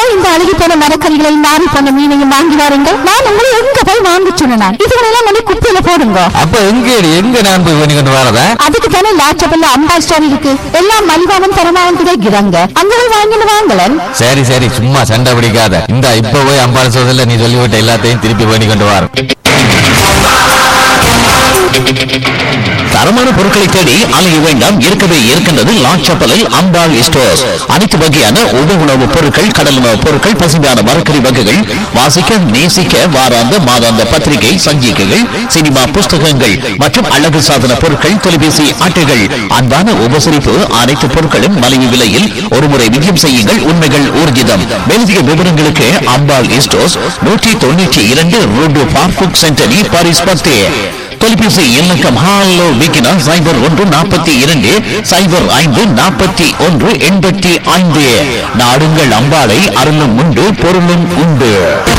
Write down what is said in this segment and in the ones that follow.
இந்த அழுகி போன மரக்கறிகளை நாரி போன மீனையும் வாங்கி வாருங்கள் நான் உங்களை எங்க போய் வாங்க சொன்னேன் இதுகளெல்லாம் கொண்டு குப்பையில போடுங்க அப்ப எங்க எங்க நான் போய் பண்ணி கொண்டு வரதா அதுக்கு தானே லாச்சபல்ல அம்பா ஸ்டோர் இருக்கு எல்லாம் மலிவாவும் தரமாவும் கிடைக்கிறாங்க அங்க போய் வாங்கிட்டு வாங்கலன் சரி சரி சும்மா சண்டை பிடிக்காத இந்த இப்ப போய் அம்பாள் சோதல நீ சொல்லிவிட்ட எல்லாத்தையும் திருப்பி பண்ணி கொண்டு வர தரமான பொருட்களை தேடி அலைய வேண்டாம் இருக்கவே இருக்கின்றது லாச்சப்பலில் அம்பாள் ஸ்டோர்ஸ் அனைத்து வகையான உப உணவுப் பொருட்கள் கடல் உணவுப் பொருட்கள் பசுமையான மரக்கறி வகைகள் வாசிக்க நேசிக்க வாராந்த மாதாந்த பத்திரிகை சஞ்சிகைகள் சினிமா புஸ்தகங்கள் மற்றும் அழகு சாதன பொருட்கள் தொலைபேசி அட்டைகள் அன்பான உபசரிப்பு அனைத்து பொருட்களும் மலிவு விலையில் ஒருமுறை விஜயம் செய்யுங்கள் உண்மைகள் ஊர்ஜிதம் மேலதிக விவரங்களுக்கு அம்பாள் ஸ்டோர்ஸ் நூற்றி தொண்ணூற்றி இரண்டு ரோடு பார்புக் சென்டரி பாரிஸ் பத்தே தொலைபேசி இலக்கம் ஹாலோ விக்கினா சைபர் ஒன்று நாற்பத்தி இரண்டு சைபர் ஐந்து நாற்பத்தி ஒன்று எண்பத்தி ஐந்து நாடுங்கள் அம்பாளை அருளும் உண்டு பொருளும் உண்டு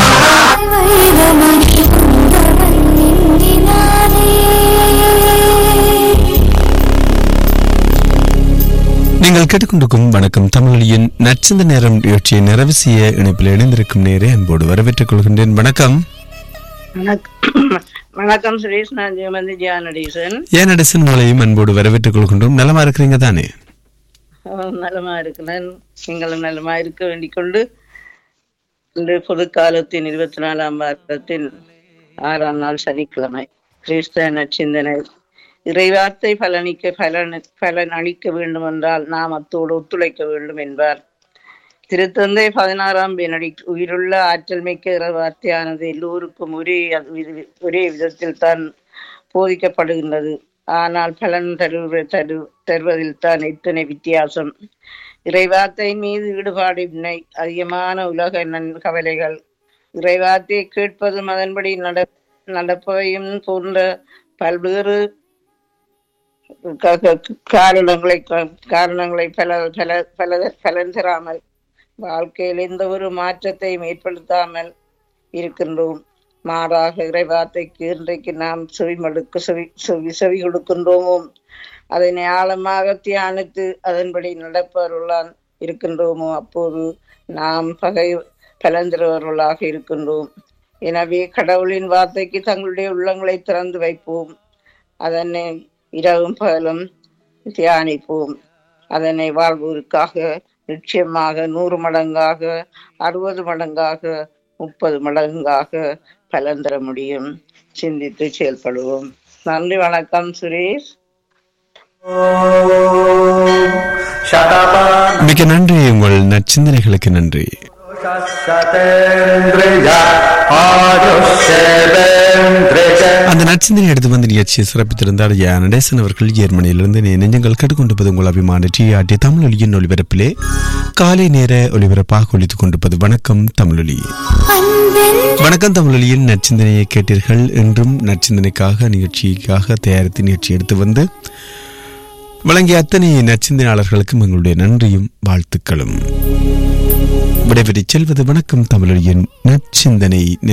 நீங்கள் கேட்டுக்கொண்டிருக்கும் வணக்கம் தமிழொலியின் நச்சந்த நேரம் நிகழ்ச்சியை நிறைவு செய்ய இணைப்பில் இணைந்திருக்கும் நேரே அன்போடு வரவேற்றுக் கொள்கின்றேன் வணக்கம் வணக்கம் வணக்கம் சுரேஷ் நான் ஜெயமந்தி ஜியா நடேசன் ஏன் அடிசன் உங்களையும் அன்போடு வரவேற்றுக் கொள்கின்றோம் நலமா இருக்கிறீங்க தானே அஹ் நலமா இருக்கிறேன் நீங்களும் நலமா இருக்க வேண்டிக் கொண்டு இன்று பொது காலத்தின் இருபத்தி நாலாம் வாரத்தின் ஆறாம் நாள் சனிக்கிழமை கிறிஸ்தவ நச்சிந்தனை இறைவார்த்தை பலனிக்க பலன் பலன் அளிக்க வேண்டும் என்றால் நாம் அத்தோடு ஒத்துழைக்க வேண்டும் என்பார் திருத்தந்தை பதினாறாம் பெனடி உயிருள்ள ஆற்றல் மிக்க இறைவார்த்தையானது எல்லோருக்கும் ஒரே அது- ஒரே விதத்தில் தான் போதிக்கப்படுகின்றது ஆனால் பலன் தரு தரு தருவதில் தான் எத்தனை வித்தியாசம் இறைவார்த்தையின் மீது ஈடுபாடு இல்லை அதிகமான உலக நன் கவலைகள் இறைவார்த்தையை கேட்பதும் அதன்படி நட நடப்பவையும் போன்ற பல்வேறு க- க- காரணங்களை காரணங்களை பல பல பல பலன் தராமல் வாழ்க்கையில் எந்த ஒரு மாற்றத்தையும் ஏற்படுத்தாமல் இருக்கின்றோம் மாறாக இறைவார்த்தைக்கு இன்றைக்கு நாம் செவிமடுக்க செவி செவி செவி கொடுக்கின்றோமோ அதனை ஆழமாக தியானித்து அதன்படி நடப்பவர்களால் இருக்கின்றோமோ அப்போது நாம் பகை பலந்திரவர்களாக இருக்கின்றோம் எனவே கடவுளின் வார்த்தைக்கு தங்களுடைய உள்ளங்களை திறந்து வைப்போம் அதனை இரவும் பகலும் தியானிப்போம் அதனை வாழ்வோருக்காக நிச்சயமாக நூறு மடங்காக அறுபது மடங்காக முப்பது மடங்காக பலன் தர முடியும் சிந்தித்து செயல்படுவோம் நன்றி வணக்கம் சுரேஷ் மிக நன்றி உங்கள் நற்சிந்தனைகளுக்கு நன்றி அந்த நற்சிந்தனை எடுத்து வந்து நிகழ்ச்சியை சிறப்பித்திருந்தார் யா நடேசன் அவர்கள் ஜெர்மனியிலிருந்து நே- நெஞ்சங்கள் கேட்டுக்கொண்டிருப்பது உங்கள் அபிமான டி ஆர்டி தமிழ் ஒலியின் ஒலிபரப்பிலே காலை நேர ஒலிபரப்பாக ஒலித்துக் கொண்டிருப்பது வணக்கம் தமிழொலி வணக்கம் தமிழொலியின் நற்சிந்தனையை கேட்டீர்கள் இன்றும் நற்சிந்தனைக்காக நிகழ்ச்சிக்காக தயாரித்து நிகழ்ச்சி எடுத்து வந்து வழங்கிய அத்தனை நற்சிந்தனையாளர்களுக்கும் எங்களுடைய நன்றியும் வாழ்த்துக்களும் விடைபெற்றுச் செல்வது வணக்கம் தமிழொலியின் நற்சிந்தனை